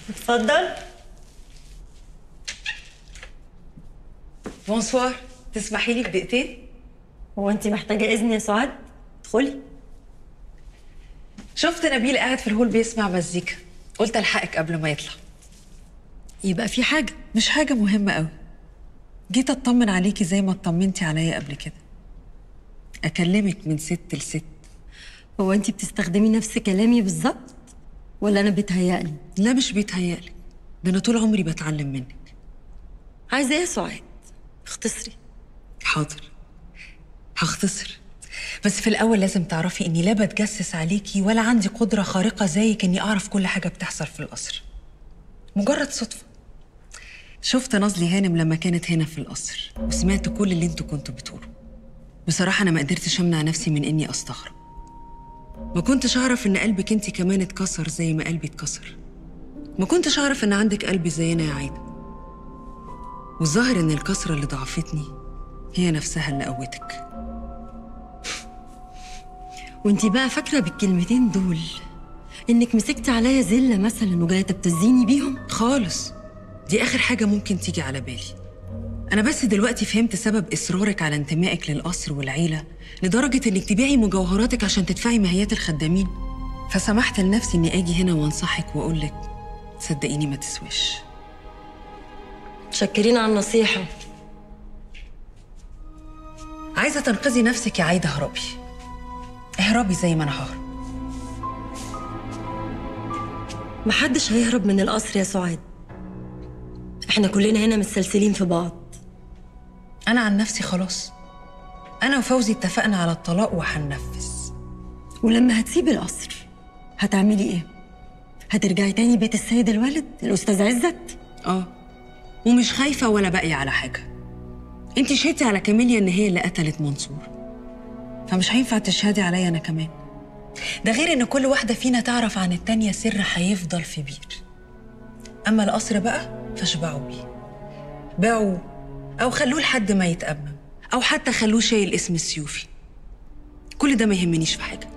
اتفضل بونسوار تسمحي لي بدقيقتين هو انت محتاجه اذن يا سعاد ادخلي شفت نبيل قاعد في الهول بيسمع مزيكا قلت الحقك قبل ما يطلع يبقى في حاجه مش حاجه مهمه قوي جيت اطمن عليكي زي ما اطمنتي عليا قبل كده اكلمك من ست لست هو انت بتستخدمي نفس كلامي بالظبط ولا انا بتهيألي لا مش بيتهيألي ده انا طول عمري بتعلم منك عايزه ايه يا سعاد اختصري حاضر هختصر بس في الأول لازم تعرفي إني لا بتجسس عليكي ولا عندي قدرة خارقة زيك إني أعرف كل حاجة بتحصل في القصر مجرد صدفة شفت نازلي هانم لما كانت هنا في القصر وسمعت كل اللي انتوا كنتوا بتقولوا بصراحة أنا ما قدرتش أمنع نفسي من إني أستغرب ما كنتش أعرف إن قلبك انت كمان اتكسر زي ما قلبي اتكسر ما كنتش أعرف إن عندك قلب زينا يا عايدة والظاهر إن الكسرة اللي ضعفتني هي نفسها اللي قوتك وانت بقى فاكره بالكلمتين دول انك مسكتي عليا زله مثلا وجايه تبتزيني بيهم خالص دي آخر حاجة ممكن تيجي على بالي أنا بس دلوقتي فهمت سبب إصرارك على انتمائك للقصر والعيلة لدرجة إنك تبيعي مجوهراتك عشان تدفعي مهيات الخدامين فسمحت لنفسي إني أجي هنا وأنصحك وأقولك صدقيني ما تسويش متشكرين على النصيحه عايزة تنقذي نفسك يا عايدة اهربي اهربي زي ما أنا ههرب محدش هيهرب من القصر يا سعاد احنا كلنا هنا متسلسلين في بعض أنا عن نفسي خلاص أنا وفوزي اتفقنا على الطلاق وهننفذ ولما هتسيبي القصر هتعملي ايه هترجعي تاني بيت السيد الوالد الاستاذ عزت اه ومش خايفة ولا باقية على حاجة انت شهدتي على كاميليا ان هي اللي قتلت منصور فمش هينفع تشهدي عليا انا كمان ده غير ان كل واحدة فينا تعرف عن التانية سر هيفضل في بير اما القصر بقى فاشبعوا بيه باعوه او خلوه لحد ما يتأمم او حتى خلوه شايل اسم السيوفي كل ده ما يهمنيش في حاجة